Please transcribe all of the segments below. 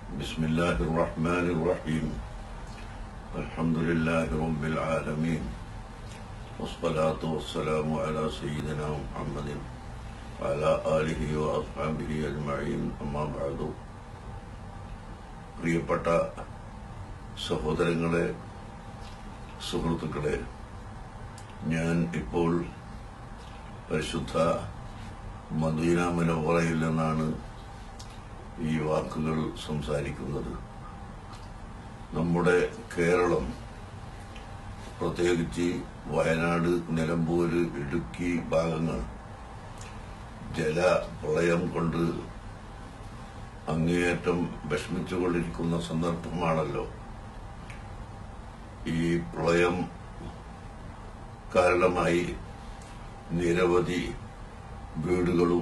بسم الله الرحمن الرحيم الحمد لله رب العالمين والصلاة والسلام على سيدنا محمد وعلى آله وأصحابه أجمعين أما بعد പ്രിയപ്പെട്ട സഹോദരങ്ങളെ സുഹൃത്തുക്കളെ ഞാൻ ഇപ്പോൾ പരിശുദ്ധ മദീന മനോഹറയിൽ നിന്നാണ് ഈ വാക്കുകൾ സംസാരിക്കുന്നത് നമ്മുടെ കേരളം പ്രത്യേകിച്ച് വയനാട് നിലമ്പൂര് ഇടുക്കി ഭാഗങ്ങൾ ജലപ്രളയം കൊണ്ട് അങ്ങേയറ്റം വിഷമിച്ചുകൊണ്ടിരിക്കുന്ന സന്ദർഭമാണല്ലോ ഈ പ്രളയം കാരണമായി നിരവധി വീടുകളും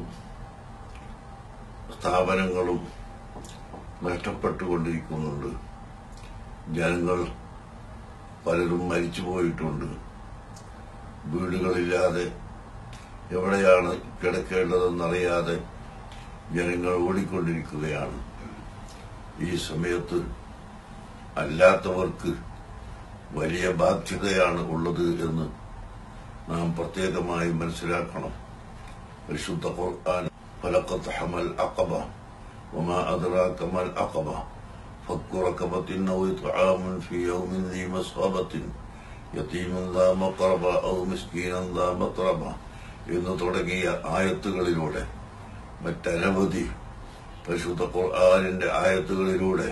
സ്ഥാപനങ്ങളും നഷ്ടപ്പെട്ടുകൊണ്ടിരിക്കുന്നുണ്ട് ജനങ്ങൾ പലരും മരിച്ചു പോയിട്ടുണ്ട് വീടുകളില്ലാതെ എവിടെയാണ് കിടക്കേണ്ടതെന്നറിയാതെ ജനങ്ങൾ ഓടിക്കൊണ്ടിരിക്കുകയാണ് ഈ സമയത്ത് അല്ലാത്തവർക്ക് വലിയ ബാധ്യതയാണ് ഉള്ളത് എന്ന് നാം പ്രത്യേകമായി മനസ്സിലാക്കണം പരിശുദ്ധ ഖുർആൻ فلقد حمل العقبة وما أدراك ما العقبة فك ركبة أو إطعام في يوم ذي مسغبة يتيم ذا مقربة أو مسكينا ذا مطربة എന്ന് തുടങ്ങിയ ആയത്തുകളിലൂടെ മറ്റനവധി പരിശുദ്ധ ഖുർആാനിന്റെ ആയത്തുകളിലൂടെ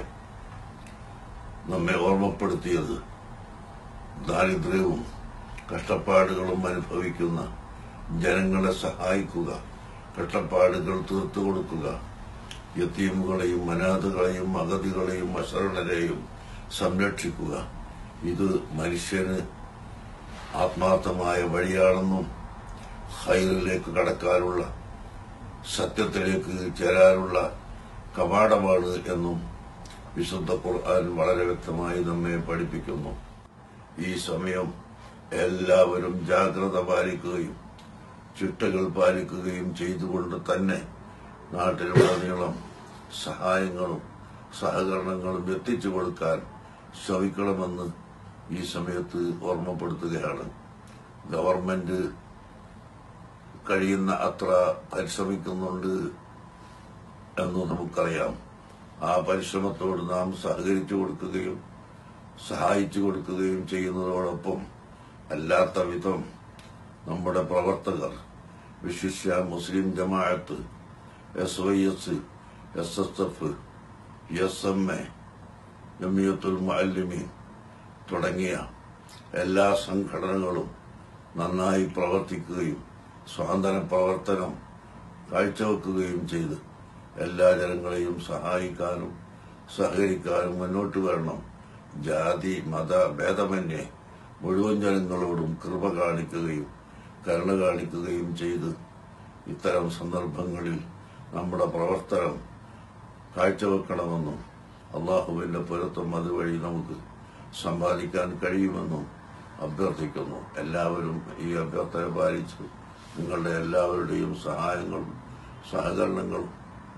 നമ്മെ ഓർമ്മപ്പെടുത്തിയത് ദാരിദ്ര്യവും കഷ്ടപ്പാടുകളും അനുഭവിക്കുന്ന ജനങ്ങളെ സഹായിക്കുക കഷ്ടപ്പാടുകൾ തീർത്തു കൊടുക്കുക യത്തീമുകളെയും അനാഥകളെയും അഗതികളെയും അശരണരെയും സംരക്ഷിക്കുക ഇത് മനുഷ്യന് ആത്മാർത്ഥമായ വഴിയാണെന്നും ഹൈറിലേക്ക് കടക്കാനുള്ള സത്യത്തിലേക്ക് ചേരാനുള്ള കവാടമാണ് എന്നും വിശുദ്ധ ഖുർആൻ വളരെ വ്യക്തമായി നമ്മെ പഠിപ്പിക്കുന്നു ഈ സമയം എല്ലാവരും ജാഗ്രത പാലിക്കുകയും ചിട്ടകൾ പാലിക്കുകയും ചെയ്തുകൊണ്ട് തന്നെ നാട്ടിലുടനീളം സഹായങ്ങളും സഹകരണങ്ങളും എത്തിച്ചു കൊടുക്കാൻ ശ്രമിക്കണമെന്ന് ഈ സമയത്ത് ഓർമ്മപ്പെടുത്തുകയാണ് ഗവൺമെന്റ് കഴിയുന്ന അത്ര പരിശ്രമിക്കുന്നുണ്ട് എന്ന് നമുക്കറിയാം ആ പരിശ്രമത്തോട് നാം സഹകരിച്ചു കൊടുക്കുകയും സഹായിച്ചു കൊടുക്കുകയും ചെയ്യുന്നതോടൊപ്പം അല്ലാത്ത വിധം നമ്മുടെ പ്രവർത്തകർ വിശിഷ്യ Muslim Jamaath S Y S S S F S M A Jamiyyathul Muallimeen തുടങ്ങിയ എല്ലാ സംഘടനകളും നന്നായി പ്രവർത്തിക്കുകയും സ്വാതന്ത്ര്യ പ്രവർത്തനം കാഴ്ചവെക്കുകയും ചെയ്ത് എല്ലാ ജനങ്ങളെയും സഹായിക്കാനും സഹകരിക്കാനും മുന്നോട്ട് വരണം ജാതി മത ഭേദമന്യേ മുഴുവൻ ജനങ്ങളോടും കൃപ കാണിക്കുകയും കരുണ കാണിക്കുകയും ചെയ്ത് ഇത്തരം സന്ദർഭങ്ങളിൽ നമ്മുടെ പ്രവർത്തനം കാഴ്ചവെക്കണമെന്നും അള്ളാഹുവിന്റെ പൊരുത്തം അതുവഴി നമുക്ക് സമ്പാദിക്കാൻ കഴിയുമെന്നും അഭ്യർത്ഥിക്കുന്നു എല്ലാവരും ഈ അഭ്യർത്ഥന പാലിച്ച് നിങ്ങളുടെ എല്ലാവരുടെയും സഹായങ്ങളും സഹകരണങ്ങളും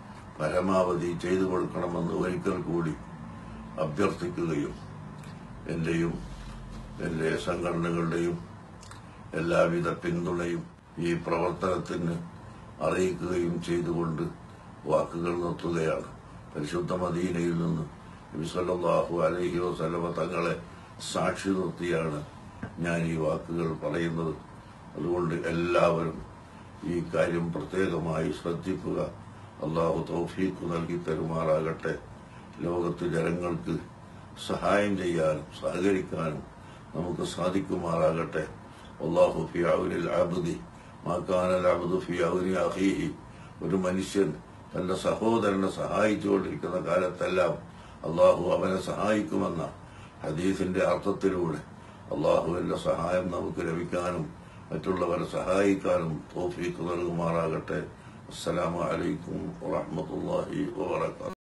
പരമാവധി ചെയ്തു കൊടുക്കണമെന്ന് ഒരിക്കൽ കൂടി അഭ്യർത്ഥിക്കുകയും എന്റെയും എന്റെ സംഘടനകളുടെയും എല്ലാവിധ പിന്തുണയും ഈ പ്രവർത്തനത്തിന് അറിയിക്കുകയും ചെയ്തുകൊണ്ട് വാക്കുകൾ നിർത്തുകയാണ് പരിശുദ്ധ മദീനയിൽ നിന്ന് നബിസല്ലാഹു അലഹി വസലമ തങ്ങളെ സാക്ഷി നിർത്തിയാണ് ഞാൻ ഈ വാക്കുകൾ പറയുന്നത് അതുകൊണ്ട് എല്ലാവരും ഈ കാര്യം പ്രത്യേകമായി ശ്രദ്ധിക്കുക അള്ളാഹു തൗഫീഖ് നൽകി തരുമാറാകട്ടെ ലോകത്ത് ജനങ്ങൾക്ക് സഹായം ചെയ്യാനും സഹകരിക്കാനും നമുക്ക് സാധിക്കുമാറാകട്ടെ അള്ളാഹു ഫി ഔനിൽ അബ്ദി മാക്കാനൽ അബ്ദു ഫി ഔനി അഖീഹി ഒരു മനുഷ്യൻ തന്റെ സഹോദരനെ സഹായിച്ചുകൊണ്ടിരിക്കുന്ന കാലത്തെല്ലാം അള്ളാഹു അവനെ സഹായിക്കുമെന്ന ഹദീസിന്റെ അർത്ഥത്തിലൂടെ അള്ളാഹുവിന്റെ സഹായം നമുക്ക് ലഭിക്കാനും മറ്റുള്ളവരെ സഹായിക്കാനും തോഫീക്ക് നൽകുമാറാകട്ടെ അസ്സലാമു അലൈക്കും വറഹ്മത്തുള്ളാഹി വബറകാതുഹു